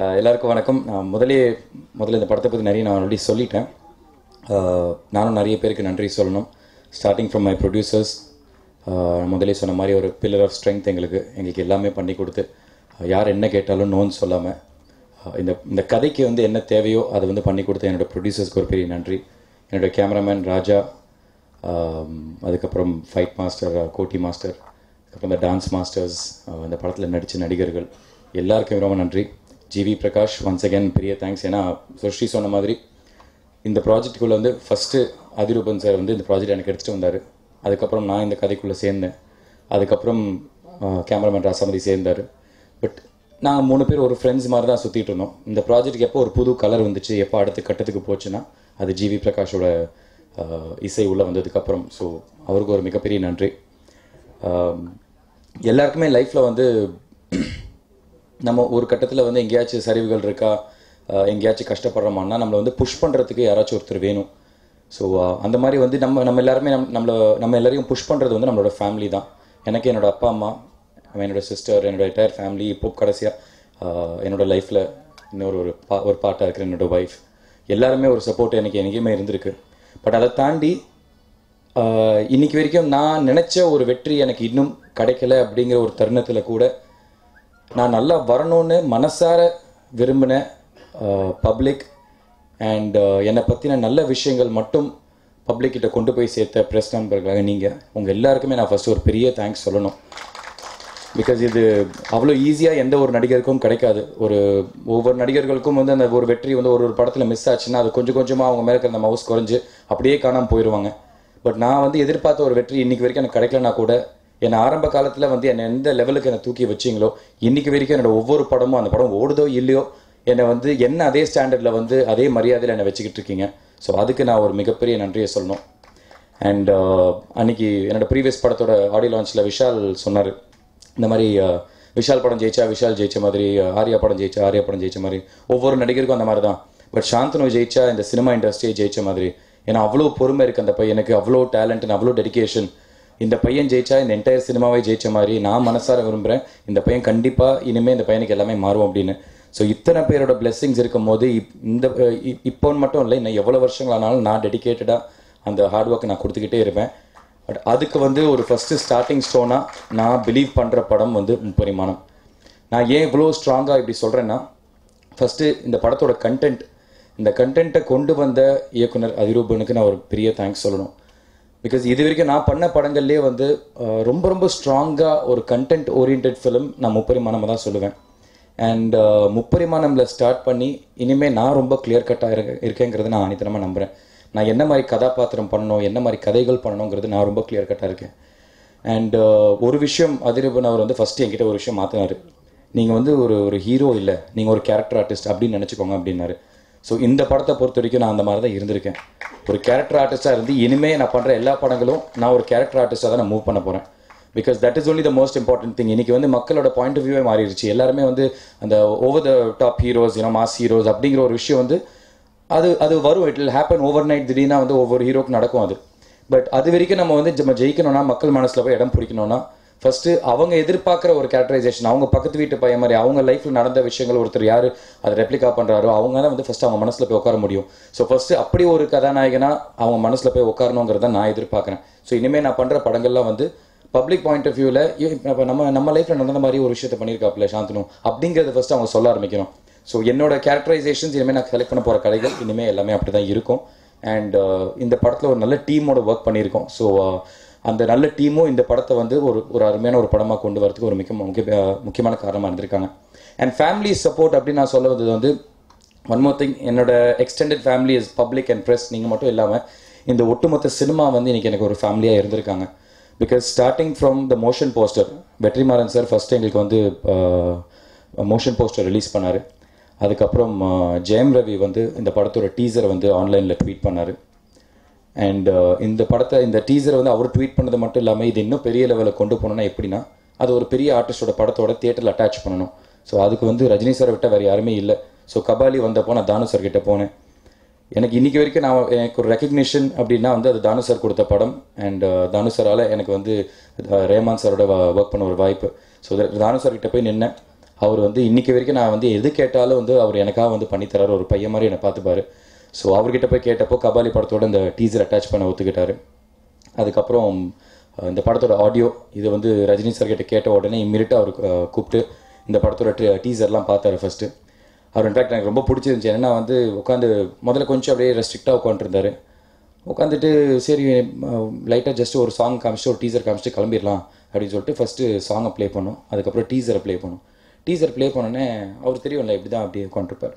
ஆஹ் எல்லாருக்கும் வணக்கம் நான் முதலே முதல்ல இந்த படத்தை பற்றி நிறைய நான் ஆல்ரெடி சொல்லிட்டேன் ஆஹ் நானும் நிறைய பேருக்கு நன்றி சொல்லணும் ஸ்டார்டிங் ஃப்ரம் மை ப்ரொடியூசர்ஸ் முதலே சொன்ன மாதிரி ஒரு பில்லர் ஆஃப் ஸ்ட்ரென்த் எங்களுக்கு எங்களுக்கு எல்லாமே பண்ணி கொடுத்து ஆஹ் யார் என்ன கேட்டாலும் நோன்னு சொல்லாமல் இந்த இந்த கதைக்கு வந்து என்ன தேவையோ அதை வந்து பண்ணி கொடுத்த என்னோட ப்ரொடியூசர்ஸ்க்கு ஒரு பெரிய நன்றி என்னோட கேமராமேன் ராஜா ஆம், அதுக்கப்புறம் ஃபைட் மாஸ்டர் கோட்டி மாஸ்டர் அதுக்கப்புறம் இந்த டான்ஸ் மாஸ்டர்ஸ் இந்த படத்தில் நடித்த நடிகர்கள் எல்லாருக்கும் ரொம்ப நன்றி ஜிவி பிரகாஷ் ஒன்ஸ் அகேன் பெரிய தேங்க்ஸ் ஏன்னா சுஷ்டி சொன்ன மாதிரி இந்த ப்ராஜெக்ட்டுக்குள்ளே வந்து ஃபஸ்ட்டு அதிரூபன் சார் வந்து இந்த ப்ராஜெக்ட் எனக்கு எடுத்துகிட்டு வந்தார் அதுக்கப்புறம் நான் இந்த கதைக்குள்ளே சேர்ந்தேன் அதுக்கப்புறம் கேமராமேன் ராசாமதி சேர்ந்தார் பட் நாங்கள் மூணு பேர் ஒரு ஃப்ரெண்ட்ஸ் மாதிரி தான் சுற்றிட்டு இருந்தோம் இந்த ப்ராஜெக்ட்டுக்கு எப்போ ஒரு புது கலர் வந்துச்சு எப்போ அடுத்த கட்டத்துக்கு போச்சுன்னா அது ஜிவி பிரகாஷோட ஆஹ், இசை உள்ளே வந்ததுக்கப்புறம் ஸோ அவருக்கு ஒரு மிகப்பெரிய நன்றி ஆம், எல்லாருக்குமே லைஃப்பில் வந்து நம்ம ஒரு கட்டத்தில் வந்து எங்கேயாச்சும் சரிவுகள் இருக்கா அஹ் எங்கேயாச்சும் கஷ்டப்படுறோமான்னா நம்மளை வந்து புஷ் பண்ணுறதுக்கு யாராச்சும் ஒருத்தர் வேணும் ஸோ அந்த மாதிரி வந்து நம்ம நம்ம எல்லாருமே நம் நம்மளை நம்ம எல்லாரையும் புஷ் பண்ணுறது வந்து நம்மளோட ஃபேமிலி தான் எனக்கு என்னோட அப்பா அம்மா என்னோட சிஸ்டர் என்னோட என்டையர் ஃபேமிலி இப்போ கடைசியாக என்னோட லைஃப்பில் இன்னொரு ஒரு பா ஒரு பார்ட்டாக இருக்கிற என்னோட ஒய்ஃப் எல்லாருமே ஒரு சப்போர்ட் எனக்கு என்றைக்குமே இருந்திருக்கு பட் அதை தாண்டி ஆஹ் இன்னைக்கு வரைக்கும் நான் நினைச்ச ஒரு வெற்றி எனக்கு இன்னும் கிடைக்கல அப்படிங்கிற ஒரு தருணத்தில் கூட நான் நல்லா வரணும்னு மனசார விரும்பின பப்ளிக் அண்ட் என்னை பற்றின நல்ல விஷயங்கள் மட்டும் பப்ளிக் கிட்ட கொண்டு போய் சேர்த்த ப்ரெஸ் நண்பர்களாக நீங்கள் உங்கள் எல்லாருக்குமே நான் ஃபர்ஸ்ட் ஒரு பெரிய தேங்க்ஸ் சொல்லணும் பிகாஸ் இது அவ்வளோ ஈஸியாக எந்த ஒரு நடிகருக்கும் கிடைக்காது ஒரு ஒவ்வொரு நடிகர்களுக்கும் வந்து அந்த ஒரு வெற்றி வந்து ஒரு ஒரு படத்தில் மிஸ் ஆச்சுன்னா அது கொஞ்சம் கொஞ்சமாக அவங்க மேலே இருக்கிற அந்த மவுஸ் குறைஞ்சு அப்படியே காணாமல் போயிடுவாங்க பட் நான் வந்து எதிர்பார்த்த ஒரு வெற்றி இன்னைக்கு வரைக்கும் எனக்கு கிடைக்கலனா கூட என்னை ஆரம்ப காலத்தில் வந்து என்னை எந்த லெவலுக்கு என்னை தூக்கி வச்சிங்களோ இன்னைக்கு வரைக்கும் என்னோட ஒவ்வொரு படமும் அந்த படம் ஓடுதோ இல்லையோ என்னை வந்து என்ன அதே ஸ்டாண்டர்டில் வந்து அதே மரியாதையில் என்னை வச்சுக்கிட்டு இருக்கீங்க ஸோ அதுக்கு நான் ஒரு மிகப்பெரிய நன்றியை சொல்லணும் அண்ட் அன்னைக்கு என்னோட ப்ரீவியஸ் படத்தோட ஆடியோ லான்ச்சில் விஷால் சொன்னார் இந்த மாதிரி uh, விஷால் படம் ஜெயிச்சா விஷால் ஜெயிச்ச மாதிரி uh, ஆர்யா படம் ஜெயிச்சா ஆர்யா படம் ஜெயிச்ச மாதிரி ஒவ்வொரு நடிகருக்கும் அந்த மாதிரி தான் பட் சாந்தனு ஜெயிச்சா இந்த சினிமா இண்டஸ்ட்ரியை ஜெயிச்ச மாதிரி ஏன்னா அவ்வளோ பொறுமை இருக்குது அந்த பையனுக்கு அவ்வளோ டேலண்ட் அவ்வளோ டெடிகேஷன் இந்த பையன் ஜெயிச்சா இந்த என்டையர் சினிமாவே ஜெயிச்ச மாதிரி நான் மனசார விரும்புகிறேன் இந்த பையன் கண்டிப்பாக இனிமேல் இந்த பையனுக்கு எல்லாமே மாறும் அப்படின்னு ஸோ இத்தனை பேரோட பிளெஸ்ஸிங்ஸ் இருக்கும் போது இப்- இந்த அஹ், இ- இப்போன்னு மட்டும் இல்லை இன்னும் எவ்வளோ வருஷங்கள் ஆனாலும் நான் டெடிகேட்டடாக அந்த ஹார்ட் ஒர்க் நான் கொடுத்துக்கிட்டே இருப்பேன் பட் அதுக்கு வந்து ஒரு ஃபஸ்ட்டு ஸ்டார்டிங் ஸ்டோனாக நான் பிலீவ் பண்ணுற படம் வந்து முப்பரிமாணம் நான் ஏன் இவ்வளோ ஸ்ட்ராங்காக இப்படி சொல்கிறேன்னா ஃபஸ்ட்டு இந்த படத்தோட கண்டென்ட் இந்த கண்டென்ட்டை கொண்டு வந்த இயக்குனர் அதிரூபனுக்கு நான் ஒரு பெரிய தேங்க்ஸ் சொல்லணும் பிகாஸ் இது வரைக்கும் நான் பண்ண படங்கள்லேயே வந்து அஹ், ரொம்ப ரொம்ப ஸ்ட்ராங்காக ஒரு கண்டென்ட் ஓரியன்ட் ஃபிலிம் நான் முப்பரிமாணமாக தான் சொல்லுவேன் அண்ட் முப்பரிமாணம்ல ஸ்டார்ட் பண்ணி இனிமேல் நான் ரொம்ப கிளியர் கட்டாக இருக்க இருக்கேங்கிறத நான் ஆணித்தனமாக நம்புகிறேன் நான் என்ன மாதிரி கதாபாத்திரம் பண்ணணும் என்ன மாதிரி கதைகள் பண்ணணுங்கிறது நான் ரொம்ப கிளியர் கட்டாக இருக்கேன் அண்ட் ஒரு விஷயம் அதிரூபன் அவர் வந்து ஃபஸ்ட்டு என்கிட்ட ஒரு விஷயம் மாற்றினார் நீங்கள் வந்து ஒரு ஒரு ஹீரோ இல்லை நீங்கள் ஒரு கேரக்டர் ஆர்டிஸ்ட் அப்படின்னு நினச்சிக்கோங்க அப்படின்னாரு ஸோ இந்த படத்தை பொறுத்த வரைக்கும் நான் அந்த மாதிரி தான் இருந்திருக்கேன் ஒரு கேரக்டர் ஆர்டிஸ்டாக இருந்து இனிமே நான் பண்ணுற எல்லா படங்களும் நான் ஒரு கேரக்டர் ஆர்டிஸ்டாக தான் நான் மூவ் பண்ண போகிறேன் because that is only the most important thing இன்னைக்கு வந்து மக்களோட பாயிண்ட் ஆஃப் வியூவே மாறிடுச்சு எல்லாருமே வந்து அந்த ஓவர் த டாப் ஹீரோஸ் ஏன்னா மாஸ் ஹீரோஸ் அப்படிங்கிற ஒரு விஷயம் வந்து அது அது வரும் it will happen overnight திடீர்னா வந்து ஒவ்வொரு ஹீரோக்கு நடக்கும் அது பட் அது வரைக்கும் நம்ம வந்து நம்ம ஜெயிக்கணும்னா மக்கள் மனசுல போய் இடம் பிடிக்கணும்னா ஃபர்ஸ்ட் அவங்க எதிர்பார்க்குற ஒரு கேரக்டரைசேஷன் அவங்க பக்கத்து வீட்டு பையன் மாதிரி அவங்க லைஃப்ல நடந்த விஷயங்கள் ஒருத்தர் யாரு அதை ரெப்ளிகா பண்றாரோ அவங்க தான் வந்து ஃபர்ஸ்ட் அவங்க மனசுல போய் உட்கார முடியும் ஸோ ஃபர்ஸ்ட் அப்படி ஒரு கதாநாயகனா அவங்க மனசுல போய் உட்காரணுங்கிறத நான் எதிர்பார்க்கறேன் ஸோ இனிமேல் நான் பண்ற படங்கள்லாம் வந்து பப்ளிக் பாயிண்ட் ஆஃப் வியூவில் இப்போ நம்ம நம்ம லைஃப்பில் நடந்த மாதிரி ஒரு விஷயத்த பண்ணியிருக்காப்புல சாந்தனு அப்படிங்கிறத ஃபர்ஸ்ட் அவங்க சொல்ல ஆரம்பிக்கணும் ஸோ என்னோட கேரக்டரைசேஷன்ஸ் இனிமேல் நான் செலக்ட் பண்ண போகிற கதைகள் இனிமேல் எல்லாமே அப்படி தான் இருக்கும் அண்ட் இந்த படத்தில் ஒரு நல்ல டீமோட ஒர்க் பண்ணியிருக்கோம் ஸோ அந்த நல்ல டீமும் இந்த படத்தை வந்து ஒரு ஒரு அருமையான ஒரு படமாக கொண்டு வரதுக்கு ஒரு மிக முக்கிய முக்கியமான காரணமாக இருந்திருக்காங்க அண்ட் ஃபேமிலி சப்போர்ட் அப்படின்னு நான் சொல்ல வந்தது வந்து ஒன் மோர் திங் என்னோட extended family is public and press நீங்கள் மட்டும் இல்லாமல் இந்த ஒட்டுமொத்த சினிமா வந்து இன்னைக்கு எனக்கு ஒரு ஃபேமிலியாக இருந்திருக்காங்க because starting from the motion poster Vetrimaaran sir first எங்களுக்கு வந்து மோஷன் போஸ்டர் ரிலீஸ் பண்ணார் அதுக்கப்புறம் அஹ், ஜெயம் ரவி வந்து இந்த படத்தோட டீசரை வந்து ஆன்லைனில் ட்வீட் பண்ணார் அண்ட் இந்த படத்தை இந்த டீசரை வந்து அவர் ட்வீட் பண்ணது மட்டும் இல்லாமல் இது இன்னும் பெரிய லெவலில் கொண்டு போகணும்னா எப்படின்னா அது ஒரு பெரிய ஆர்டிஸ்டோட படத்தோட தியேட்டரில் அட்டாச் பண்ணணும் ஸோ அதுக்கு வந்து ரஜினி சாரை விட்ட வேறு யாருமே இல்லை ஸோ கபாலி வந்தப்போ நான் தானு சார் கிட்ட போனேன் எனக்கு இன்னைக்கு வரைக்கும் நான் எனக்கு ஒரு ரெக்கக்னிஷன் அப்படின்னா வந்து அது தானு சார் கொடுத்த படம் அண்ட் தானு சாரால் எனக்கு வந்து அஹ், ரேமான் சாரோட ஒர்க் பண்ண ஒரு வாய்ப்பு ஸோ தானு சார் கிட்ட போய் நின்னேன் அவர் வந்து இன்னைக்கு வரைக்கும் நான் வந்து எது கேட்டாலும் வந்து அவர் எனக்காக வந்து பண்ணித்தராரு ஒரு பையன் மாதிரி என்னை பார்த்துப்பாரு ஸோ அவர்கிட்ட போய் கேட்டப்போ கபாலி படத்தோட இந்த டீசர் அட்டாச் பண்ண ஒத்துக்கிட்டாரு அதுக்கப்புறம் அஹ், இந்த படத்தோட ஆடியோ இது வந்து ரஜினி சார் கிட்ட கேட்ட உடனே இம்மிடியட்டாக அவர் அஹ், கூப்பிட்டு இந்த படத்தோட டீசர்லாம் பார்த்தாரு ஃபஸ்ட்டு அவர் இன்ஃபேக்ட் எனக்கு ரொம்ப பிடிச்சிருந்துச்சு ஏன்னா வந்து உட்காந்து முதல்ல கொஞ்சம் அப்படியே ரெஸ்ட்ரிக்டாக உட்காந்துருந்தாரு உட்காந்துட்டு சரி லைட்டாக ஜஸ்ட் ஒரு சாங் காமிச்சிட்டு ஒரு டீசர் காமிச்சிட்டு கிளம்பிடலாம் அப்படின்னு சொல்லிட்டு ஃபஸ்ட்டு சாங்கை ப்ளே பண்ணோம் அதுக்கப்புறம் டீசரை ப்ளே பண்ணோம் டீசர் ப்ளே பண்ணோன்னே அவர் தெரியும்ல இப்படி தான் அப்படியே உட்காந்துருப்பார்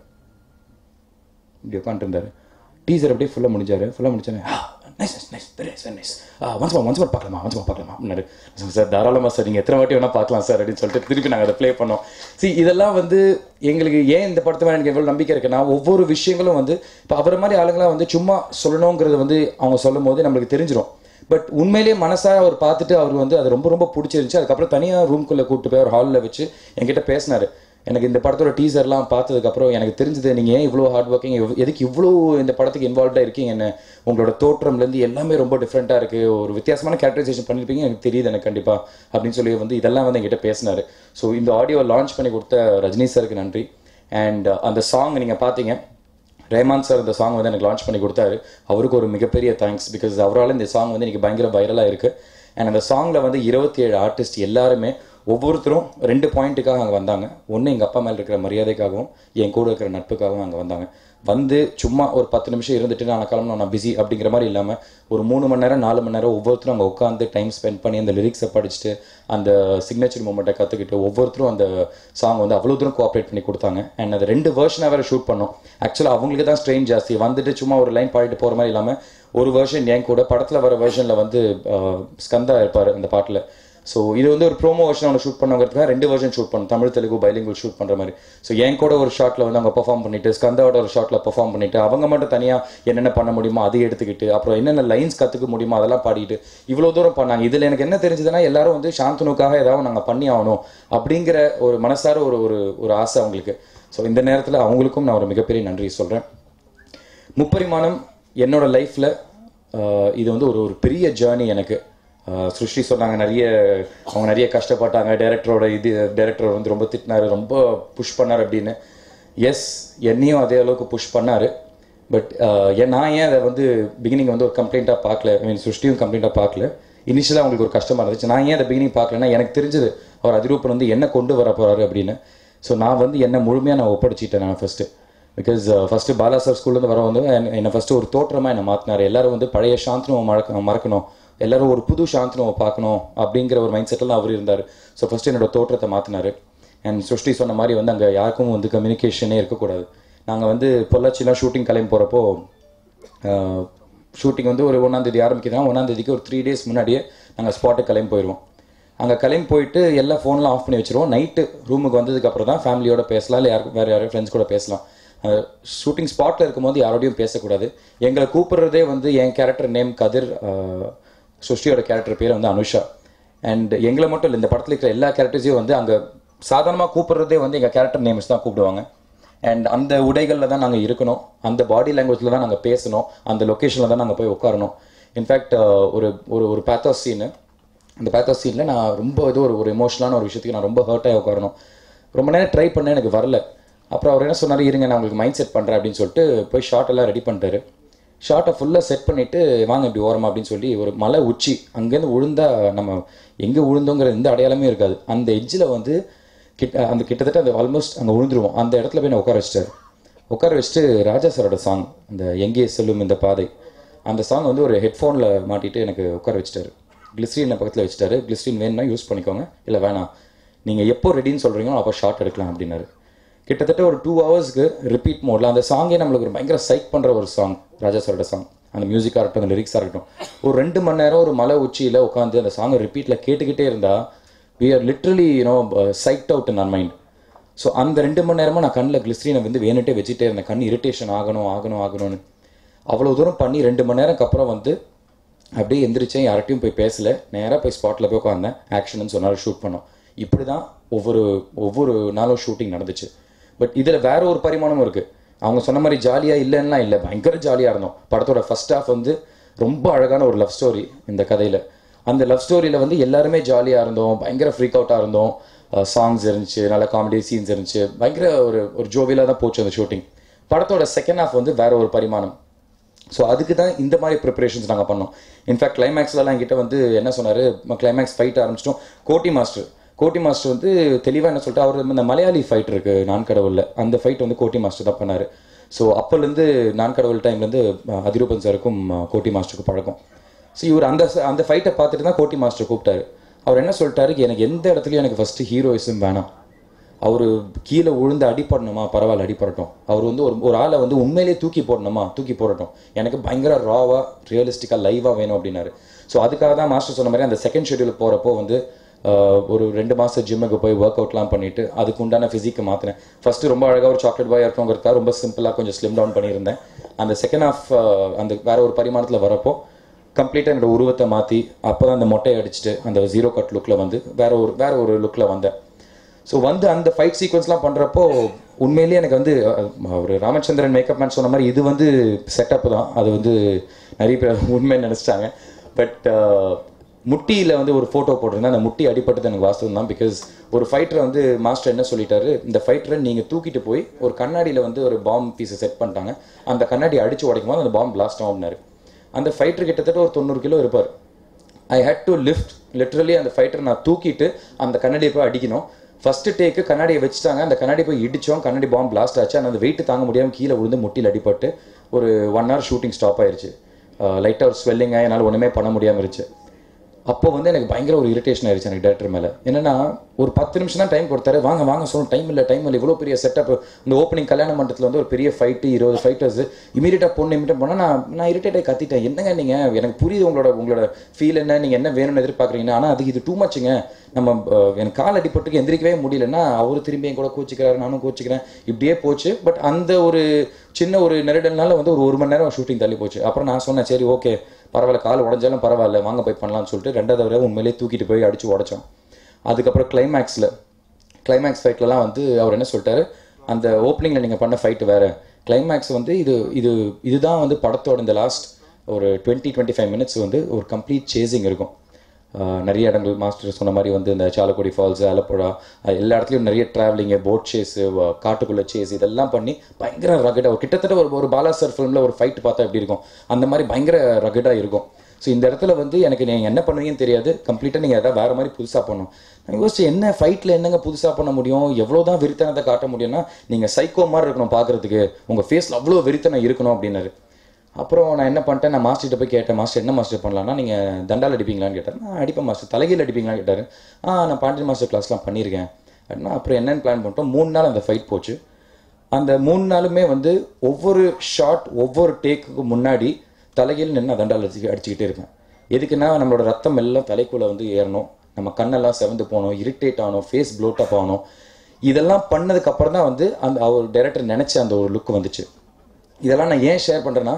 இப்படி உட்காந்துருந்தாரு டீசர் அப்படியே ஃபுல்லாக முடிஞ்சாரு ஃபுல்லாக முடிச்சோன்னே nice nice nice nice once once more பார்க்கலாமா ஒன்ஸ் மோர் பார்க்கலாமா அப்படின்னாரு சார் தாராளமாக சார் நீங்கள் எத்தனை வாட்டி வேணால் பார்க்கலாம் சார் அப்படின்னு சொல்லிட்டு திருப்பி நாங்கள் அதை ப்ளே பண்ணோம் see இதெல்லாம் வந்து எங்களுக்கு ஏன் இந்த படத்து மேலே எனக்கு எவ்வளோ நம்பிக்கை இருக்குன்னா ஒவ்வொரு விஷயங்களும் வந்து இப்போ அவரை மாதிரி ஆளுங்களாம் வந்து சும்மா சொல்லணுங்கிறது வந்து அவங்க சொல்லும் போது நம்மளுக்கு தெரிஞ்சிடும் பட் உண்மையிலேயே மனசார அவர் பார்த்துட்டு அவர் வந்து அது ரொம்ப ரொம்ப பிடிச்சிருந்துச்சு அதுக்கப்புறம் தனியாக ரூம்குள்ளே கூப்பிட்டு போய் ஒரு ஹாலில் வச்சு என்கிட்ட பேசினாரு எனக்கு இந்த படத்தோட டீசர்லாம் பார்த்ததுக்கப்புறம் எனக்கு தெரிஞ்சது நீங்கள் ஏன் இவ்வளோ ஹார்ட் ஒர்க்கிங் எதுக்கு இவ்வளோ இந்த படத்துக்கு இன்வால்வ்டாக இருக்கீங்கன்னு உங்களோட தோற்றம்லேருந்து எல்லாமே ரொம்ப டிஃப்ரெண்ட்டாக இருக்குது ஒரு வித்தியாசமான கேரக்டரைசேஷன் பண்ணியிருப்பீங்க எனக்கு தெரியுது எனக்கு கண்டிப்பாக அப்படின்னு சொல்லி வந்து இதெல்லாம் வந்து என்கிட்ட பேசினாரு ஸோ இந்த ஆடியோ லான்ச் பண்ணி கொடுத்த ரஜினி சாருக்கு நன்றி அண்ட் அந்த சாங் நீங்கள் பார்த்தீங்க ரேமான் சார் இந்த சாங் வந்து எனக்கு லான்ச் பண்ணி கொடுத்தாரு அவருக்கு ஒரு மிகப்பெரிய தேங்க்ஸ் பிகாஸ் அவரால் இந்த சாங் வந்து இன்னைக்கு பயங்கர வைரலாக இருக்குது அண்ட் அந்த சாங்கில் வந்து இருபத்தி ஏழு ஆர்டிஸ்ட் எல்லாருமே ஒவ்வொருத்தரும் ரெண்டு பாயிண்ட்டுக்காக அங்கே வந்தாங்க ஒன்று எங்கள் அப்பா மேலே இருக்கிற மரியாதைக்காகவும் என் கூட இருக்கிற நட்புக்காகவும் அங்கே வந்தாங்க வந்து சும்மா ஒரு பத்து நிமிஷம் இருந்துட்டு நான் கிளம்பணும் நான் பிஸி அப்படிங்கிற மாதிரி இல்லாமல் ஒரு மூணு மணி நேரம் நாலு மணி நேரம் ஒவ்வொருத்தரும் அங்கே உட்காந்து டைம் ஸ்பெண்ட் பண்ணி அந்த லிரிக்ஸை படிச்சுட்டு அந்த சிக்னேச்சர் மூமெண்ட்டை கற்றுக்கிட்டு ஒவ்வொருத்தரும் அந்த சாங் வந்து அவ்வளோ தூரம் கோஆப்ரேட் பண்ணி கொடுத்தாங்க அண்ட் அது ரெண்டு வேர்ஷனாக வேறு ஷூட் பண்ணோம் ஆக்சுவலாக அவங்களுக்கு தான் ஸ்ட்ரெயின் ஜாஸ்தி வந்துட்டு சும்மா ஒரு லைன் பாடிட்டு போகிற மாதிரி இல்லாமல் ஒரு வெர்ஷன் என் கூட படத்தில் வர வெர்ஷனில் வந்து ஆஹ், ஸ்கந்தா இருப்பார் அந்த பாட்டில் ஸோ இது வந்து ஒரு ப்ரோமோ வெர்ஷன் ஒன்று ஷூட் பண்ணுங்கிறதுக்காக ரெண்டு வெர்ஷன் ஷூட் பண்ணோம் தமிழ் தெலுங்கு பைலிங்குவல் ஷூட் பண்ணுற மாதிரி ஸோ என் கூட ஒரு ஷாட்டில் வந்து அவங்க பெர்ஃபார்ம் பண்ணிட்டு ஸ்கந்தாவோட ஒரு ஷாட்டில் பெர்ஃபார்ம் பண்ணிட்டு அவங்க மட்டும் தனியாக என்னென்ன பண்ண முடியுமோ அதை எடுத்துக்கிட்டு அப்புறம் என்னென்ன லைன்ஸ் கற்றுக்க முடியுமோ அதெல்லாம் பாடிட்டு இவ்வளோ தூரம் பண்ணாங்க இதில் எனக்கு என்ன தெரிஞ்சதுன்னா எல்லாரும் வந்து சாந்தனுக்காக ஏதாவது நாங்கள் பண்ணி ஆகணும் அப்படிங்கிற ஒரு மனசார ஒரு ஒரு ஒரு ஆசை அவங்களுக்கு ஸோ இந்த நேரத்தில் அவங்களுக்கும் நான் ஒரு மிகப்பெரிய நன்றி சொல்கிறேன் முப்பரிமாணம் என்னோட லைஃப்பில் இது வந்து ஒரு ஒரு பெரிய ஜேர்னி எனக்கு ஆஹ் சிருஷ்டி சொன்னாங்க நிறைய அவங்க நிறைய கஷ்டப்பட்டாங்க டைரக்டரோட இது டைரக்டர் வந்து ரொம்ப திட்டினாரு ரொம்ப புஷ் பண்ணார் அப்படின்னு எஸ் என்னையும் அதே அளவுக்கு புஷ் பண்ணார் பட் நான் ஏன் அதை வந்து பிகினிங் வந்து ஒரு கம்ப்ளைண்ட்டாக பார்க்கல ஐ மீன் சிருஷ்டியும் கம்ப்ளைண்ட்டாக பார்க்கல இனிஷியலாக அவங்களுக்கு ஒரு கஷ்டமாக இருந்துச்சு நான் ஏன் அதை பிகினிங் பார்க்கலன்னா எனக்கு தெரிஞ்சது அவர் அதிரூப்பன் வந்து என்ன கொண்டு வர போகிறாரு அப்படின்னு ஸோ நான் வந்து என்ன முழுமையாக நான் ஒப்படைச்சிட்டேன் நான் first because first Bala sir ஸ்கூல்லேருந்து வர வந்து என்னை- என்னை ஃபஸ்ட்டு ஒரு தோற்றமாக என்னை மாற்றினார் எல்லாரும் வந்து பழைய சாந்தனுவை மறக்க மறக்கணும் எல்லாரும் ஒரு புது சாந்தனுவை பார்க்கணும் அப்படிங்கிற ஒரு மைண்ட் செட்டில் அவர் இருந்தார் ஸோ ஃபஸ்ட்டு என்னோட தோற்றத்தை மாற்றினார் அண்ட் சுஷ்டி சொன்ன மாதிரி வந்து அங்கே யாருக்கும் வந்து கம்யூனிகேஷனே இருக்கக்கூடாது நாங்கள் வந்து பொள்ளாச்சிலாம் ஷூட்டிங் கிளம்பி போகிறப்போ ஷூட்டிங் வந்து ஒரு ஒன்றாந்தேதி ஆரம்பிக்குதுன்னா ஒன்றாந்தேதிக்கு ஒரு த்ரீ டேஸ் முன்னாடியே நாங்கள் ஸ்பாட்டுக்கு கிளம்பி போயிடுவோம் அங்கே கிளம்பி போயிட்டு எல்லா ஃபோன்லாம் ஆஃப் பண்ணி வச்சிருவோம் நைட்டு ரூமுக்கு வந்ததுக்கு அப்புறம் தான் ஃபேமிலியோட பேசலாம் இல்லை யாருக்கும் வேறு யாரும் ஃப்ரெண்ட்ஸ் கூட பேசலாம் ஷூட்டிங் ஸ்பாட்டில் இருக்கும்போது யாரோடையும் பேசக்கூடாது எங்களை கூப்பிடுறதே வந்து என் கேரக்டர் நேம் கதிர் அஹ், சுஷ்டியோட கேரக்டர் பேர் வந்து அனுஷா அண்ட் எங்களை மட்டும் இல்லை இந்த படத்தில் இருக்கிற எல்லா கேரக்டர்ஸையும் வந்து அங்கே சாதாரணமாக கூப்பிடுறதே வந்து எங்கள் கேரக்டர் நேம்ஸ் தான் கூப்பிடுவாங்க அண்ட் அந்த உடைகளில் தான் நாங்கள் இருக்கணும் அந்த பாடி லாங்குவேஜில் தான் நாங்கள் பேசணும் அந்த லொக்கேஷனில் தான் நாங்கள் போய் உட்காரணும் இன்ஃபேக்ட் ஒரு ஒரு ஒரு பேத்தோஸ் சீனு அந்த பேத்தோஸ் சீனில் நான் ரொம்ப இது ஒரு ஒரு எமோஷனலான ஒரு விஷயத்துக்கு நான் ரொம்ப ஹர்ட் ஆகி உட்காரணும் ரொம்ப நேரம் ட்ரை பண்ணேன் எனக்கு வரல அப்புறம் அவர் என்ன சொன்னார் இருங்க நான் உங்களுக்கு மைண்ட் செட் பண்ணுறேன் அப்படின்னு சொல்லிட்டு போய் ஷார்ட் எல்லாம் ரெடி பண்ணிட்டாரு ஷார்ட்டை ஃபுல்லாக செட் பண்ணிவிட்டு வாங்க இப்படி ஓரமா அப்படின்னு சொல்லி ஒரு மலை உச்சி அங்கேருந்து விழுந்தா நம்ம எங்கே விழுந்தோங்கிற எந்த அடையாளமே இருக்காது அந்த எட்ஜில் வந்து கிட்ட அந்த கிட்டத்தட்ட அந்த ஆல்மோஸ்ட் அங்கே விழுந்துருவோம் அந்த இடத்துல போய் நான் உட்கார வச்சிட்டாரு உட்கார வச்சுட்டு ராஜா சாரோட சாங் அந்த எங்கே செல்லும் இந்த பாதை அந்த சாங் வந்து ஒரு ஹெட்ஃபோனில் மாட்டிட்டு எனக்கு உட்கார வச்சிட்டாரு கிளிஸ்ட்ரின் பக்கத்தில் வச்சுட்டாரு கிளிஸ்ட்ரின் வேணும்னா யூஸ் பண்ணிக்கோங்க இல்லை வேணாம் நீங்கள் எப்போ ரெடின்னு சொல்கிறீங்களோ அப்போ ஷார்ட் எடுக்கலாம் அப்படின்னாரு கிட்டத்தட்ட ஒரு டூ ஹவர்ஸ்க்கு ரிப்பீட் மோடில் அந்த சாங்கே நம்மளுக்கு ஒரு பயங்கர சைக் பண்ணுற ஒரு சாங் ராஜா சாரோட சாங் அந்த மியூசிக்காக இருக்கட்டும் அந்த லிரிக்ஸாக இருக்கட்டும் ஒரு ரெண்டு மணி நேரம் ஒரு மலை உச்சியில் உட்காந்து அந்த சாங்கை ரிப்பீட்டில் கேட்டுக்கிட்டே இருந்தால் we are literally you know psyched out in on mind so அந்த ரெண்டு மணி நேரமாக நான் கண்ணில் கிளிஸ்ட்ரீனை வந்து வேணுட்டே வச்சுட்டே இருந்தேன் கண் இரிட்டேஷன் ஆகணும் ஆகணும் ஆகணும்னு அவ்வளோ தூரம் பண்ணி ரெண்டு மணி நேரம்க்கு அப்புறம் வந்து அப்படியே எந்திரிச்சேன் யார்கிட்டயும் போய் பேசல நேராக போய் ஸ்பாட்டில் போய் உட்காந்தேன் ஆக்ஷன் சொன்னாலும் ஷூட் பண்ணோம் இப்படி தான் ஒவ்வொரு ஒவ்வொரு நாளும் ஷூட்டிங் நடந்துச்சு பட் இதில் வேற ஒரு பரிமாணமும் இருக்குது அவங்க சொன்ன மாதிரி ஜாலியாக இல்லைன்னா இல்லை பயங்கர ஜாலியாக இருந்தோம் படத்தோட ஃபர்ஸ்ட் ஹாஃப் வந்து ரொம்ப அழகான ஒரு லவ் ஸ்டோரி இந்த கதையில் அந்த லவ் ஸ்டோரியில் வந்து எல்லாருமே ஜாலியாக இருந்தோம் பயங்கர ஃப்ரீக் அவுட்டாக இருந்தோம் சாங்ஸ் இருந்துச்சு நல்ல காமெடி சீன்ஸ் இருந்துச்சு பயங்கர ஒரு ஒரு ஜோவியலாக தான் போச்சு அந்த ஷூட்டிங் படத்தோட செகண்ட் ஹாஃப் வந்து வேற ஒரு பரிமாணம் ஸோ அதுக்கு தான் இந்த மாதிரி ப்ரிப்பரேஷன்ஸ் நாங்கள் பண்ணோம் இன்ஃபேக்ட் கிளைமேக்ஸ்லலாம் என்கிட்ட வந்து என்ன சொன்னார் கிளைமேக்ஸ் ஃபைட் ஆரம்பிச்சிட்டோம் கோட்டி மாஸ்டர் கோட்டி மாஸ்டர் வந்து தெளிவாக என்ன சொல்லிட்டு அவர் இந்த மலையாளி ஃபைட் இருக்கு நான் கடவுளில் அந்த ஃபைட் வந்து கோட்டி மாஸ்டர் தான் பண்ணார் ஸோ அப்போலேருந்து நான் கடவுள் டைம்லேருந்து அதிரூபன் சாருக்கும் அஹ், கோட்டி மாஸ்டருக்கும் பழக்கம் ஸோ இவர் அந்த அந்த ஃபைட்டை பார்த்துட்டு தான் கோட்டி மாஸ்டர் கூப்பிட்டாரு அவர் என்ன சொல்லிட்டாரு எனக்கு எந்த இடத்துலையும் எனக்கு ஃபஸ்ட்டு ஹீரோயிசம் வேணாம் அவர் கீழே விழுந்து அடிப்படணுமா பரவாயில்ல அடிப்படட்டும் அவர் வந்து ஒரு ஒரு ஆளை வந்து உண்மையிலேயே தூக்கி போடணுமா தூக்கி போடட்டும் எனக்கு பயங்கர ராவாக ரியலிஸ்டிக்காக லைவாக வேணும் அப்படின்னாரு ஸோ அதுக்காக தான் மாஸ்டர் சொன்ன மாதிரி அந்த செகண்ட் ஷெட்யூல் போகிறப்போ வந்து ஆஹ், ஒரு ரெண்டு மாதம் ஜிம்முக்கு போய் ஒர்க் அவுட்லாம் பண்ணிட்டு அதுக்கு உண்டான ஃபிசிக்கை மாற்றினேன் ஃபஸ்ட்டு ரொம்ப அழகாக ஒரு சாக்லேட் பாய் இருக்கணுங்கிறதுக்காக ரொம்ப சிம்பிளாக கொஞ்சம் ஸ்லிம் டவுன் பண்ணியிருந்தேன் அந்த செகண்ட் ஹாஃப் அந்த வேற ஒரு பரிமாணத்தில் வரப்போ கம்ப்ளீட்டாக என்னோட உருவத்தை மாற்றி அப்போ தான் அந்த மொட்டையை அடிச்சுட்டு அந்த ஜீரோ கட் லுக்கில் வந்து வேற ஒரு வேற ஒரு லுக்கில் வந்தேன் ஸோ வந்து அந்த ஃபைட் சீக்வன்ஸ்லாம் பண்ணுறப்போ உண்மையிலேயே எனக்கு வந்து ஒரு ராமச்சந்திரன் மேக்கப் மேன் சொன்ன மாதிரி இது வந்து செட்டப் தான் அது வந்து நிறைய பேர் உண்மைன்னு நினச்சிட்டாங்க பட் முட்டியில் வந்து ஒரு ஃபோட்டோ போட்டிருந்தேன் அந்த முட்டி அடிப்பட்டது எனக்கு வாஸ்தவம் தான் பிகாஸ் ஒரு ஃபைட்டரை வந்து மாஸ்டர் என்ன சொல்லிட்டாரு இந்த ஃபைட்டரை நீங்கள் தூக்கிட்டு போய் ஒரு கண்ணாடியில் வந்து ஒரு பாம் பீஸை செட் பண்ணிட்டாங்க அந்த கண்ணாடி அடிச்சு உடைக்கும் போது அந்த பாம் பிளாஸ்ட் ஆகும்னாரு அந்த ஃபைட்டர் கிட்டத்தட்ட ஒரு தொண்ணூறு கிலோ இருப்பார் I hate to lift literally அந்த ஃபைட்டரை நான் தூக்கிட்டு அந்த கண்ணாடியை போய் அடிக்கணும் ஃபர்ஸ்ட் டேக்கு கண்ணாடியை வச்சுட்டாங்க அந்த கண்ணாடி போய் இடிச்சோம் கண்ணாடி பாம்பு பிளாஸ்ட் ஆச்சு ஆனால் அந்த வெயிட் தாங்க முடியாமல் கீழே விழுந்து முட்டியில் அடிபட்டு ஒரு ஒன் ஹவர் ஷூட்டிங் ஸ்டாப் ஆயிருச்சு லைட்டாக ஒரு ஸ்வெல்லிங் ஆகி என்னால் ஒன்றுமே பண்ண முடியாமல் இருந்துச்சு அப்போ வந்து எனக்கு பயங்கர ஒரு இரிட்டேஷன் ஆயிடுச்சு எனக்கு டேரக்டர் மேலே என்னன்னா ஒரு பத்து நிமிஷம் தான் டைம் கொடுத்தாரு வாங்க வாங்க சொல்லணும் டைம் இல்லை டைம் இல்லை இவ்வளோ பெரிய செட்டப் இந்த ஓப்பனிங் கல்யாண மண்டபத்தில் வந்து ஒரு பெரிய ஃபைட்டு இருபது ஃபைட்டர்ஸ் இமீடியட்டாக பொண்ணு இமீடியட் போனால் நான் நான் இரிட்டேட் ஆகி கத்திட்டேன் என்னங்க நீங்கள் எனக்கு புரியுது உங்களோட உங்களோட ஃபீல் என்ன நீங்கள் என்ன வேணும்னு எதிர்பார்க்குறீங்க ஆனால் அதுக்கு இது டூ மச்சுங்க நம்ம அஹ், எனக்கு கால் அடிபட்டுக்கு எந்திரிக்கவே முடியலன்னா அவர் திரும்பி என் கூட கோச்சிக்கிறாரு நானும் கோச்சிக்கிறேன் இப்படியே போச்சு பட் அந்த ஒரு சின்ன ஒரு நெருடல்னால வந்து ஒரு ஒரு மணி நேரம் ஷூட்டிங் தள்ளி போச்சு அப்புறம் நான் சொன்னேன் சரி ஓகே பரவாயில்ல கால் உடஞ்சாலும் பரவாயில்ல வாங்க போய் பண்ணலாம்னு சொல்லிட்டு ரெண்டாவது தடவை உண்மையிலேயே தூக்கிட்டு போய் அடிச்சு உடைச்சோம் அதுக்கப்புறம் கிளைமேக்ஸில் கிளைமேக்ஸ் ஃபைட்லலாம் வந்து அவர் என்ன சொல்லிட்டாரு அந்த ஓப்பனிங்கில் நீங்கள் பண்ண ஃபைட்டு வேறு கிளைமேக்ஸ் வந்து இது இது இதுதான் வந்து படத்தோட இந்த லாஸ்ட் ஒரு டுவெண்ட்டி டுவெண்ட்டி ஃபைவ் மினிட்ஸ் வந்து ஒரு கம்ப்ளீட் சேசிங் இருக்கும் ஆஹ் நிறைய இடங்கள் மாஸ்டர் சொன்ன மாதிரி வந்து இந்த சாலக்குடி ஃபால்ஸ் ஆலப்புழா ஆஹ் எல்லா இடத்துலையும் நிறைய டிராவலிங்கு போட் சேஸு காட்டுக்குள்ளே சேஸ் இதெல்லாம் பண்ணி பயங்கர ரகடாக கிட்டத்தட்ட ஒரு ஒரு பாலா சார் ஃபிலிமில் ஒரு ஃபைட் பார்த்தா எப்படி இருக்கும் அந்த மாதிரி பயங்கர ரகடாக இருக்கும் ஸோ இந்த இடத்துல வந்து எனக்கு நீங்கள் என்ன பண்ணுவீங்கன்னு தெரியாது கம்ப்ளீட்டாக நீங்கள் எதாவது வேறு மாதிரி புதுசாக பண்ணணும் நான் யோசிச்சு என்ன ஃபைட்டில் என்னங்க புதுசாக பண்ண முடியும் எவ்வளோ தான் வெறித்தனத்தை காட்ட முடியும்னா நீங்கள் சைக்கோ மாதிரி இருக்கணும் பார்க்குறதுக்கு உங்கள் ஃபேஸில் அவ்வளோ வெறித்தனம் இருக்கணும் அப்படின்னாரு அப்புறம் நான் என்ன பண்ணிட்டேன் நான் மாஸ்டர்கிட்ட போய் கேட்டேன் மாஸ்டர் என்ன மாஸ்டர் பண்ணலாம்னா நீங்கள் தண்டால் அடிப்பீங்களான்னு கேட்டார் நான் அடிப்பேன் மாஸ்டர் தலைகீழ் அடிப்பீங்களான்னு கேட்டார் ஆ நான் பாண்டியன் மாஸ்டர் கிளாஸ்லாம் பண்ணியிருக்கேன் அப்படின்னா அப்புறம் என்னென்னு பிளான் பண்ணிட்டோம் மூணு நாள் அந்த ஃபைட் போச்சு அந்த மூணு நாளுமே வந்து ஒவ்வொரு ஷாட் ஒவ்வொரு டேக்குக்கு முன்னாடி தலைகீழ் நின்று தண்டால் அடிச்சு அடிச்சுக்கிட்டே இருப்பேன் எதுக்குன்னா நம்மளோட ரத்தம் எல்லாம் தலைக்குள்ளே வந்து ஏறணும் நம்ம கண்ணெல்லாம் செவந்து போகணும் இரிட்டேட் ஆகணும் ஃபேஸ் ப்ளோட் அப் ஆகணும் இதெல்லாம் பண்ணதுக்கு அப்புறம் தான் வந்து அந்த அவர் டைரக்டர் நினச்ச அந்த ஒரு லுக் வந்துச்சு இதெல்லாம் நான் ஏன் ஷேர் பண்ணுறேன்னா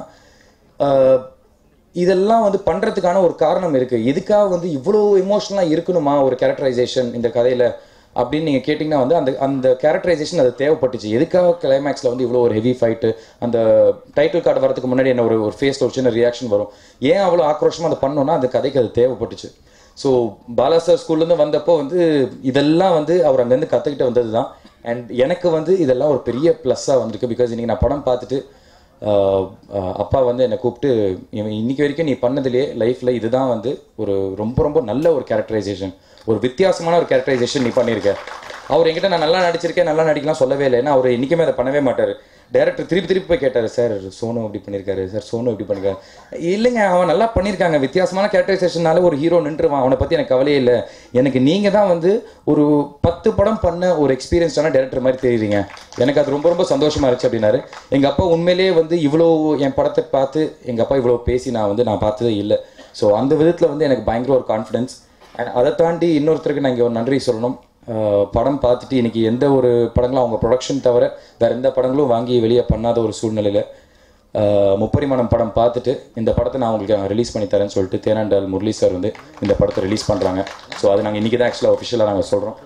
ஆஹ், இதெல்லாம் வந்து பண்ணுறதுக்கான ஒரு காரணம் இருக்குது எதுக்காக வந்து இவ்வளோ இமோஷனலாக இருக்கணுமா ஒரு கேரக்டரைசேஷன் இந்த கதையில் அப்படின்னு நீங்கள் கேட்டிங்கன்னா வந்து அந்த அந்த கேரக்டரைசேஷன் அது தேவைப்பட்டுச்சு எதுக்காக கிளைமேக்ஸில் வந்து இவ்வளோ ஒரு ஹெவி ஃபைட்டு அந்த டைட்டில் கார்டு வரதுக்கு முன்னாடி என்ன ஒரு ஒரு ஃபேஸில் ஒரு சின்ன ரியாக்ஷன் வரும் ஏன் அவ்வளோ ஆக்ரோஷமாக அதை பண்ணோன்னா அந்த கதைக்கு அது தேவைப்பட்டுச்சு ஸோ பாலா சார் ஸ்கூல்லேருந்து வந்தப்போ வந்து இதெல்லாம் வந்து அவர் அங்கேருந்து கற்றுக்கிட்டு வந்தது தான் அண்ட் எனக்கு வந்து இதெல்லாம் ஒரு பெரிய ப்ளஸ்ஸாக வந்திருக்கு பிகாஸ் இன்றைக்கி நான் படம் பார்த்துட்டு ஆஹ், ஆஹ், அப்பா வந்து என்னை கூப்பிட்டு இவன் இன்னைக்கு வரைக்கும் நீ பண்ணதுலேயே லைஃப்பில் இதுதான் வந்து ஒரு ரொம்ப ரொம்ப நல்ல ஒரு கேரக்டரைசேஷன் ஒரு வித்தியாசமான ஒரு கேரக்டரைசேஷன் நீ பண்ணியிருக்க அவர் என்கிட்ட நான் நல்லா நடிச்சிருக்கேன் நல்லா நடிக்கலாம் சொல்லவே இல்லை ஏன்னா அவர் என்றைக்குமே அதை பண்ணவே மாட்டார் டேரக்டர் திருப்பி திருப்பி போய் கேட்டார் சார் சோனு இப்படி பண்ணியிருக்காரு சார் சோனு இப்படி பண்ணியிருக்காரு இல்லைங்க அவன் நல்லா பண்ணியிருக்காங்க வித்தியாசமான கேரக்டரைசேஷனால ஒரு ஹீரோ நின்றுவான் அவனை பற்றி எனக்கு கவலையே இல்லை எனக்கு நீங்கள் தான் வந்து ஒரு பத்து படம் பண்ண ஒரு எக்ஸ்பீரியன்ஸான டேரக்டர் மாதிரி தெரியுறீங்க எனக்கு அது ரொம்ப ரொம்ப சந்தோஷமா இருந்துச்சு அப்படின்னாரு எங்கள் அப்பா உண்மையிலேயே வந்து இவ்வளோ என் படத்தை பார்த்து எங்கள் அப்பா இவ்வளோ பேசி நான் வந்து நான் பார்த்ததே இல்லை ஸோ அந்த விதத்தில் வந்து எனக்கு பயங்கர ஒரு கான்ஃபிடன்ஸ் அண்ட் அதை தாண்டி இன்னொருத்தருக்கு நான் இங்கே ஒரு நன்றி சொல்லணும் ஆஹ் படம் பார்த்துட்டு இன்னைக்கு எந்த ஒரு படங்களும் அவங்க ப்ரொடக்ஷன் தவிர வேற எந்த படங்களும் வாங்கி வெளியே பண்ணாத ஒரு சூழ்நிலையில் முப்பரிமாணம் படம் பார்த்துட்டு இந்த படத்தை நான் உங்களுக்கு ரிலீஸ் பண்ணி தரேன்னு சொல்லிட்டு தேனாண்டால் முரளி சார் வந்து இந்த படத்தை ரிலீஸ் பண்ணுறாங்க ஸோ அது நாங்கள் இன்றைக்கி தான் ஆக்சுவலாக ஒஃபிஷியலாக நாங்கள் சொல்கிறோம்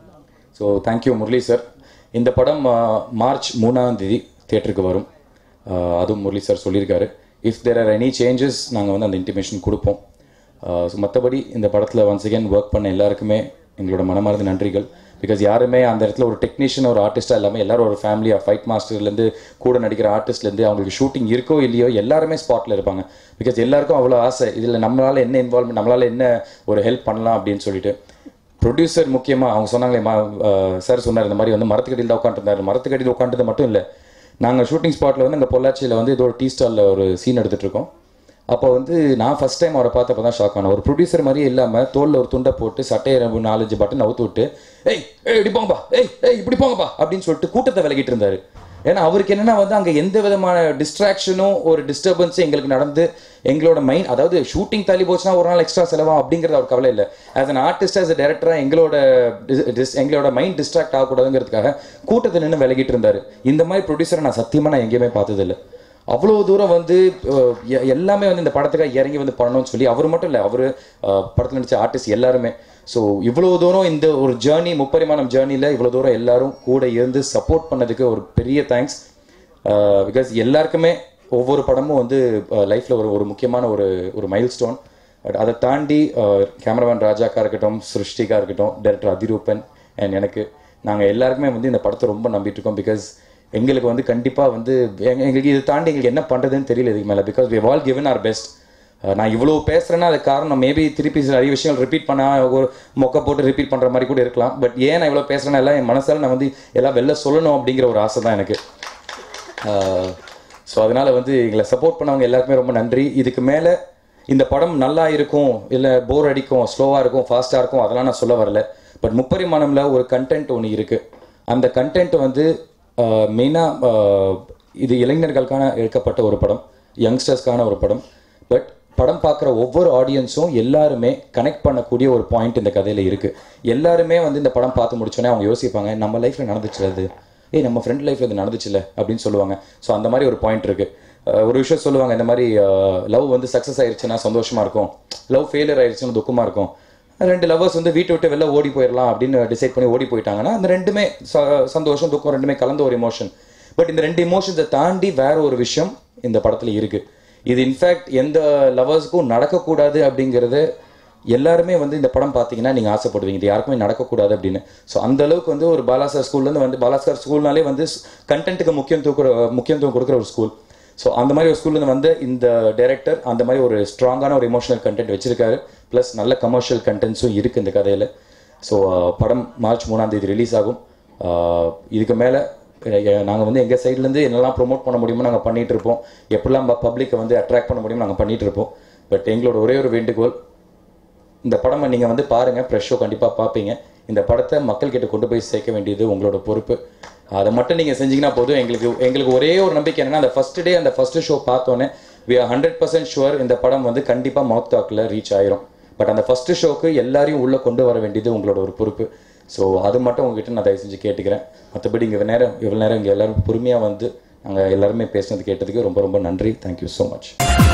ஸோ தேங்க்யூ முரளி சார் இந்த படம் ஆஹ், மார்ச் மூணாம் தேதி தியேட்டருக்கு வரும் ஆஹ், அதுவும் முரளி சார் சொல்லியிருக்காரு if there are any changes நாங்கள் வந்து அந்த இன்டிமேஷன் கொடுப்போம் ஸோ மற்றபடி இந்த படத்தில் ஒன்ஸ் அகேன் ஒர்க் பண்ண எல்லாருக்குமே எங்களோட மனமார்ந்த நன்றிகள் பிகாஸ் யாருமே அந்த இடத்துல ஒரு டெக்னீஷியன் ஒரு ஆர்டிஸ்டாக இல்லாமல் எல்லாரும் ஒரு ஃபேமிலியாக ஃபைட் மாஸ்டர்லேருந்து கூட நடிக்கிற ஆர்டிஸ்ட்லேருந்து அவங்களுக்கு ஷூட்டிங் இருக்கோ இல்லையோ எல்லாருமே ஸ்பாட்டில் இருப்பாங்க பிகாஸ் எல்லாருக்கும் அவ்வளோ ஆசை இதில் நம்மளால் என்ன இன்வால்வ்மெண்ட் நம்மளால் என்ன ஒரு ஹெல்ப் பண்ணலாம் அப்படின்னு சொல்லிட்டு ப்ரொடியூசர் முக்கியமாக அவங்க சொன்னாங்களே சார் சொன்னார் இந்த மாதிரி வந்து மரத்துக்கடியில் தான் உட்காந்துருந்தாரு மரத்துக்கடியில் உட்காந்துறது மட்டும் இல்லை நாங்கள் ஷூட்டிங் ஸ்பாட்டில் வந்து அங்கே பொள்ளாச்சியில் வந்து இதோ டீ ஸ்டாலில் ஒரு சீன் எடுத்துகிட்டு இருக்கோம் அப்போ வந்து நான் ஃபஸ்ட் டைம் அவரை பார்த்தப்ப தான் ஷாக் ஆனேன் ஒரு ப்ரொடியூசர் மாதிரியே இல்லாமல் தோலில் ஒரு துண்டை போட்டு சட்டையை ரெண்டு நாலஞ்சு பட்டன் அவுத்து விட்டு ஏய் ஏய் இப்படி போங்கப்பா ஏய் ஏய் இப்படி போங்கப்பா அப்படின்னு சொல்லிட்டு கூட்டத்தை விலகிட்டு இருந்தாரு ஏன்னா அவருக்கு என்னன்னா வந்து அங்கே எந்த விதமான டிஸ்ட்ராக்ஷனும் ஒரு டிஸ்டர்பன்ஸும் எங்களுக்கு நடந்து எங்களோட மைண்ட் அதாவது ஷூட்டிங் தள்ளி போச்சுன்னா ஒரு நாள் எக்ஸ்ட்ரா செலவா அப்படிங்கிறது அவர் கவலை இல்லை as an artist as a டேரக்டராக எங்களோட dis- dis- எங்களோட மைண்ட் டிஸ்ட்ராக்ட் ஆகக்கூடாதுங்கிறதுக்காக கூட்டத்தை நின்று விலகிட்டு இருந்தாரு இந்த மாதிரி ப்ரொடியூசரை நான் சத்தியமாக நான் எங்கேயுமே பார்த்ததில்லை அவ்வளோ தூரம் வந்து அஹ், எ- எல்லாமே வந்து இந்த படத்துக்காக இறங்கி வந்து பண்ணணும்னு சொல்லி அவர் மட்டும் இல்லை அவர் படத்தில் நடிச்ச ஆர்டிஸ்ட் எல்லாருமே ஸோ இவ்வளோ தூரம் இந்த ஒரு ஜேர்னி முப்பரிமாணம் ஜேர்னியில் இவ்வளோ தூரம் எல்லாரும் கூட இருந்து சப்போர்ட் பண்ணதுக்கு ஒரு பெரிய தேங்க்ஸ் பிகாஸ் எல்லாருக்குமே ஒவ்வொரு படமும் வந்து லைஃப்பில் ஒரு ஒரு முக்கியமான ஒரு ஒரு மைல் ஸ்டோன் பட் அதை தாண்டி கேமராமேன் ராஜாக்கா இருக்கட்டும் சிருஷ்டிகா இருக்கட்டும் டைரக்டர் அதிரூபன் அண்ட் எனக்கு நாங்கள் எல்லாருக்குமே வந்து இந்த படத்தை ரொம்ப நம்பிட்டு இருக்கோம் பிகாஸ் எங்களுக்கு வந்து கண்டிப்பாக வந்து எங்க- எங்களுக்கு இதை தாண்டி எங்களுக்கு என்ன பண்ணுறதுன்னு தெரியல இதுக்கு மேலே because we all given our best நான் இவ்வளோ பேசுகிறேன்னா அது காரணம் மேபி திருப்பி சில நிறைய விஷயங்கள் ரிப்பீட் பண்ண ஒரு மொக்க போட்டு ரிப்பீட் பண்ணுற மாதிரி கூட இருக்கலாம் பட் ஏன் நான் இவ்வளோ பேசுகிறேன்னா எல்லாம் என் மனசால நான் வந்து எல்லாம் வெளில சொல்லணும் அப்படிங்கிற ஒரு ஆசை தான் எனக்கு ஸோ அதனால் வந்து எங்களை சப்போர்ட் பண்ணவங்க எல்லாருக்குமே ரொம்ப நன்றி இதுக்கு மேலே இந்த படம் நல்லா இருக்கும் இல்லை போர் அடிக்கும் ஸ்லோவாக இருக்கும் ஃபாஸ்ட்டாக இருக்கும் அதெல்லாம் நான் சொல்ல வரல பட் முப்பரிமாணம்ல ஒரு கண்டென்ட் ஒன்று இருக்குது அந்த கண்டென்ட் வந்து மெயினாக இது இளைஞர்களுக்கான எடுக்கப்பட்ட ஒரு படம் யங்ஸ்டர்ஸ்க்கான ஒரு படம் பட் படம் பார்க்குற ஒவ்வொரு ஆடியன்ஸும் எல்லாருமே கனெக்ட் பண்ணக்கூடிய ஒரு பாயிண்ட் இந்த கதையில் இருக்குது எல்லாருமே வந்து இந்த படம் பார்த்து முடிச்சோன்னே அவங்க யோசிப்பாங்க நம்ம லைஃப்பில் நடந்துச்சு அது ஏய் நம்ம ஃப்ரெண்ட் லைஃப்ல இது நடந்துச்சுல்ல அப்படின்னு சொல்லுவாங்க ஸோ அந்த மாதிரி ஒரு பாயிண்ட் இருக்கு அஹ் ஒரு விஷயம் சொல்லுவாங்க இந்த மாதிரி லவ் வந்து சக்ஸஸ் ஆயிடுச்சுன்னா சந்தோஷமா இருக்கும் லவ் ஃபெயிலியர் ஆயிடுச்சுன்னா துக்கமா இருக்கும் ரெண்டு லவ்வர்ஸ் வந்து வீட்டை விட்டு வெளில ஓடி போயிடலாம் அப்படின்னு டிசைட் பண்ணி ஓடி போயிட்டாங்கன்னா அந்த ரெண்டுமே ச- சந்தோஷம் துக்கம் ரெண்டுமே கலந்த ஒரு இமோஷன் பட் இந்த ரெண்டு இமோஷன்ஸை தாண்டி வேற ஒரு விஷயம் இந்த படத்துல இருக்கு இது இன்ஃபேக்ட் எந்த லவர்ஸ்க்கும் நடக்கக்கூடாது அப்படிங்கிறது எல்லாருமே வந்து இந்த படம் பார்த்தீங்கன்னா நீங்கள் ஆசைப்படுவீங்க இது யாருக்குமே நடக்கக்கூடாது அப்படின்னு ஸோ அந்த அளவுக்கு வந்து ஒரு பாலாசார் ஸ்கூல்லேருந்து வந்து பாலாசார் ஸ்கூல்னாலே வந்து கண்டென்ட்டுக்கு முக்கியத்துவம் கொடுக்குற முக்கியத்துவம் கொடுக்குற ஒரு ஸ்கூல் ஸோ அந்த மாதிரி ஒரு ஸ்கூல்லேருந்து வந்து இந்த டைரக்டர் அந்த மாதிரி ஒரு ஸ்ட்ராங்கான ஒரு எமோஷனல் கண்டென்ட் வச்சிருக்காரு ப்ளஸ் நல்ல கமர்ஷியல் கண்டென்ட்ஸும் இருக்குது இந்த கதையில் ஸோ படம் மார்ச் மூணாம் தேதி ரிலீஸ் ஆகும் ஆஹ் இதுக்கு மேலே நாங்கள் வந்து எங்கள் சைட்லேருந்து என்னெல்லாம் ப்ரோமோட் பண்ண முடியுமோ நாங்கள் பண்ணிட்டு இருப்போம் எப்படிலாம் பப்ளிக்கை வந்து அட்ராக்ட் பண்ண முடியுமோ நாங்கள் பண்ணிட்டு இருப்போம் பட் எங்களோட ஒரே ஒரு வேண்டுகோள் இந்த படம் நீங்கள் வந்து பாருங்கள் ப்ரெஷ் ஷோ கண்டிப்பாக பார்ப்பீங்க இந்த படத்தை மக்கள்கிட்ட கொண்டு போய் சேர்க்க வேண்டியது உங்களோட பொறுப்பு அதை மட்டும் நீங்கள் செஞ்சீங்கன்னா போதும் எங்களுக்கு எங்களுக்கு ஒரே ஒரு நம்பிக்கை என்னன்னா அந்த ஃபர்ஸ்ட் டே அந்த ஃபர்ஸ்ட் ஷோ பார்த்தோன்னே we are hundred percent sure இந்த படம் வந்து கண்டிப்பாக மவுத் டாக்கில் ரீச் ஆயிரும் பட் அந்த ஃபர்ஸ்ட் ஷோக்கு எல்லாரையும் உள்ளே கொண்டு வர வேண்டியது உங்களோட ஒரு பொறுப்பு ஸோ அது மட்டும் உங்ககிட்ட நான் தயவு செஞ்சு கேட்டுக்கிறேன் மற்றபடி இங்கே நேரம் இவ்வளோ நேரம் இங்கே எல்லாரும் பொறுமையாக வந்து நாங்கள் எல்லாருமே பேசுனது கேட்டதுக்கு ரொம்ப ரொம்ப நன்றி தேங்க்யூ ஸோ மச்